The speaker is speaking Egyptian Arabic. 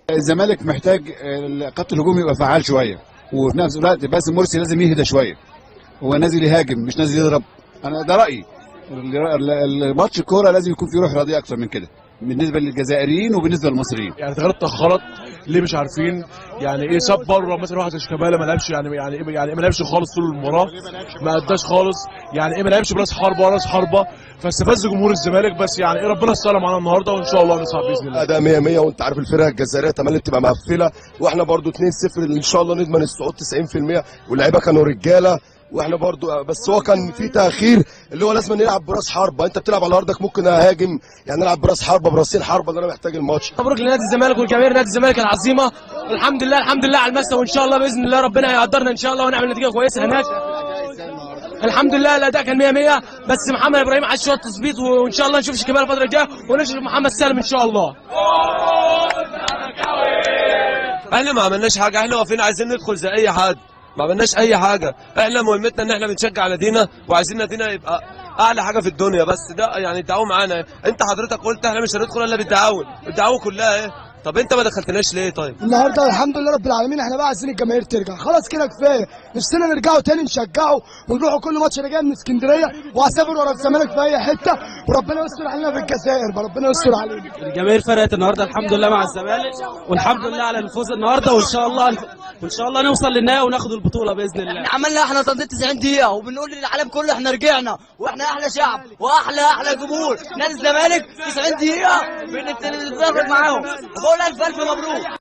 الزمالك محتاج خط الهجوم يبقى فعال شويه وفي نفس الوقت باسم مرسي لازم يهدى شويه هو نازل يهاجم مش نازل يضرب انا ده رايي الماتش الكوره لازم يكون فيه روح رياضيه اكتر من كده بالنسبه للجزائريين وبالنسبه للمصريين يعني تغيرات اتاخرت ليه مش عارفين يعني ايه ساب بره مثلا واحد زي شيكابالا ما لعبش يعني يعني ايه يعني إيه ما لعبش خالص طول المباراه ما اداش خالص يعني ايه ما لعبش براس حربه وراس حربه فاستفز جمهور الزمالك بس يعني ايه ربنا يستر معانا النهارده وان شاء الله نصعد باذن الله ده 100 100 وانت عارف الفرقه الجزائريه تملي بتبقى مقفله واحنا برضو 2-0 ان شاء الله نضمن الصعود 90% واللعيبه كانوا رجاله واحنا برضو بس هو كان في تاخير اللي هو لازم نلعب براس حربه انت بتلعب على ارضك ممكن اهاجم يعني نلعب براس حربه براسين حربه اللي انا محتاج الماتش مبروك لنادي الزمالك والجماهير نادي الزمالك العظيمه الحمد لله الحمد لله على المكسب وان شاء الله باذن الله ربنا يقدرنا ان شاء الله ونعمل نتيجه كويسه هناك الحمد لله الاداء كان 100 100 بس محمد ابراهيم عايز شويه تظبيط وان شاء الله نشوف شيكابالا الفتره الجايه ونشوف محمد سالم ان شاء الله احنا ما عملناش حاجه احنا واقفين عايزين ندخل زي اي حد ما عملناش اي حاجه احنا مهمتنا ان احنا بنشجع نادينا وعايزين نادينا يبقى اعلى حاجه في الدنيا بس ده يعني التعاون معانا انت حضرتك قلت احنا مش هندخل الا بالتعاون التعاون كلها ايه طب انت ما دخلتناش ليه طيب النهارده الحمد لله رب العالمين احنا بقى عايزين الجماهير ترجع خلاص كده كفايه نفسنا نرجعوا تاني نشجعوا ونروحوا كل ماتش انا جاي من اسكندريه وهسافر ورا الزمالك في اي حته وربنا يستر علينا في الجزائر ربنا يستر علينا الجماهير فرقت النهارده الحمد لله مع الزمالك والحمد لله على الفوز النهارده وان شاء الله وان شاء الله نوصل للنهائي وناخد البطوله باذن الله عملنا احنا تنظيم 90 دقيقه وبنقول للعالم كله احنا رجعنا واحنا احلى شعب واحلى احلى جمهور نادي الزمالك 90 دقيقه بنتفق معاهم بقول الف الف مبروك